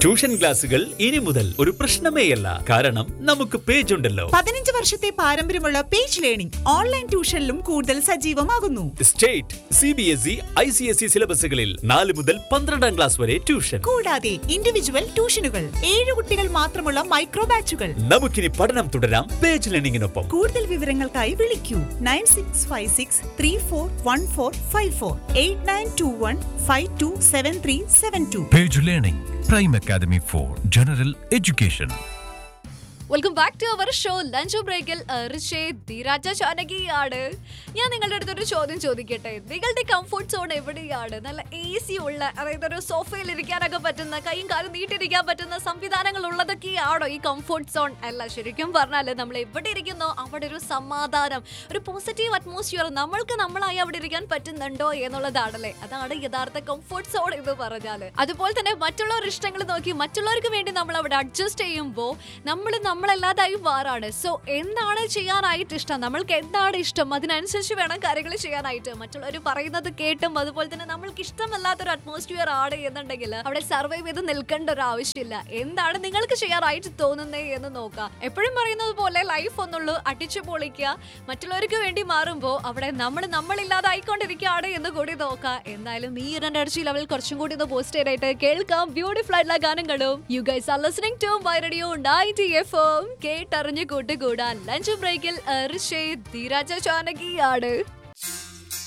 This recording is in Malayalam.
ട്യൂഷൻ ക്ലാസുകൾ ഇനി മുതൽ ഒരു പ്രശ്നമേയല്ല കാരണം നമുക്ക് പേജ് ഉണ്ടല്ലോ പതിനഞ്ച് വർഷത്തെ പാരമ്പര്യമുള്ള പേജ് ലേണിംഗ് ഓൺലൈൻ ട്യൂഷനിലും കൂടുതൽ സജീവമാകുന്നു state C B S E I C S E സിലബസുകളിൽ നാല് മുതൽ പന്ത്രണ്ടാം ക്ലാസ് വരെ ട്യൂഷൻ കൂടാതെ ഇൻഡിവിജ്വൽ ട്യൂഷനുകൾ ഏഴ് കുട്ടികൾ മാത്രമുള്ള മൈക്രോ ബാച്ചുകൾ നമുക്കിനി പഠനം തുടരാം പേജ് ലേണിംഗിനൊപ്പം കൂടുതൽ വിവരങ്ങൾക്കായി വിളിക്കൂ nine six five six three four one four five four eight nine two one five two seven three seven two Page Learning, Prime Academy for General Education. Welcome back to our show lunch ബ്രേക്കിൽ ധീരാജ ചാനകിയാണ് ഞാൻ നിങ്ങളുടെ അടുത്തൊരു ചോദ്യം ചോദിക്കട്ടെ നിങ്ങളുടെ കംഫർട്ട് സോൺ എവിടെയാണ് നല്ല എ സി ഉള്ള അതായത് ഒരു സോഫയിൽ ഇരിക്കാനൊക്കെ പറ്റുന്ന കൈയും കാലും നീട്ടിരിക്കാൻ പറ്റുന്ന സംവിധാനങ്ങൾ ഉള്ളതൊക്കെയാണോ ഈ കംഫർട്ട് സോൺ അല്ല ശരിക്കും പറഞ്ഞാൽ നമ്മൾ എവിടെ ഇരിക്കുന്നോ അവിടെ ഒരു സമാധാനം ഒരു പോസിറ്റീവ് അറ്റ്മോസ്ഫിയർ നമ്മൾക്ക് നമ്മളായി അവിടെ ഇരിക്കാൻ പറ്റുന്നുണ്ടോ എന്നുള്ളതാണല്ലേ അതാണ് യഥാർത്ഥ കംഫർട്ട് സോൺ എന്ന് പറഞ്ഞാൽ അതുപോലെ തന്നെ മറ്റുള്ളവർ ഇഷ്ടങ്ങൾ നോക്കി മറ്റുള്ളവർക്ക് വേണ്ടി നമ്മൾ അവിടെ അഡ്ജസ്റ്റ് ചെയ്യുമ്പോൾ നമ്മൾ നമ്മളല്ലാതായി മാറാണ് സോ എന്താണ് ചെയ്യാനായിട്ട് ഇഷ്ടം നമ്മൾക്ക് എന്താണ് ഇഷ്ടം അതിനനുസരിച്ച് വേണം കാര്യങ്ങൾ ചെയ്യാനായിട്ട് മറ്റുള്ളവർ പറയുന്നത് കേട്ടും അതുപോലെ തന്നെ നമ്മൾക്ക് ഇഷ്ടമല്ലാത്തൊരു അറ്റ്മോസ്ഫിയർ ആണ് എന്നുണ്ടെങ്കിൽ അവിടെ സർവൈവ് ചെയ്ത് നിൽക്കേണ്ട ഒരു ആവശ്യമില്ല എന്താണ് നിങ്ങൾക്ക് ചെയ്യാനായിട്ട് തോന്നുന്നത് എന്ന് നോക്കാം എപ്പോഴും പറയുന്നത് പോലെ ലൈഫ് ഒന്നുള്ളൂ അടിച്ചു പൊളിക്കുക മറ്റുള്ളവർക്ക് വേണ്ടി മാറുമ്പോൾ അവിടെ നമ്മൾ നമ്മളില്ലാതായിക്കൊണ്ടിരിക്കുകയാണ് എന്ന് കൂടി നോക്കാം എന്തായാലും ഈ ഒരു എനർജി ലെവൽ കുറച്ചും കൂടി ഒന്ന് പോസ്റ്റ് ചെയ്തായിട്ട് കേൾക്കാം ബ്യൂട്ടിഫുൾ ആയിട്ടുള്ള ഗാനങ്ങളും you guys are listening to my radio ninety F M കേട്ടറിഞ്ഞ് കൂട്ടുകൂടാൻ ലഞ്ച് ബ്രേക്കിൽ ഋഷേ ധീരാജ ചാനകിയാണ്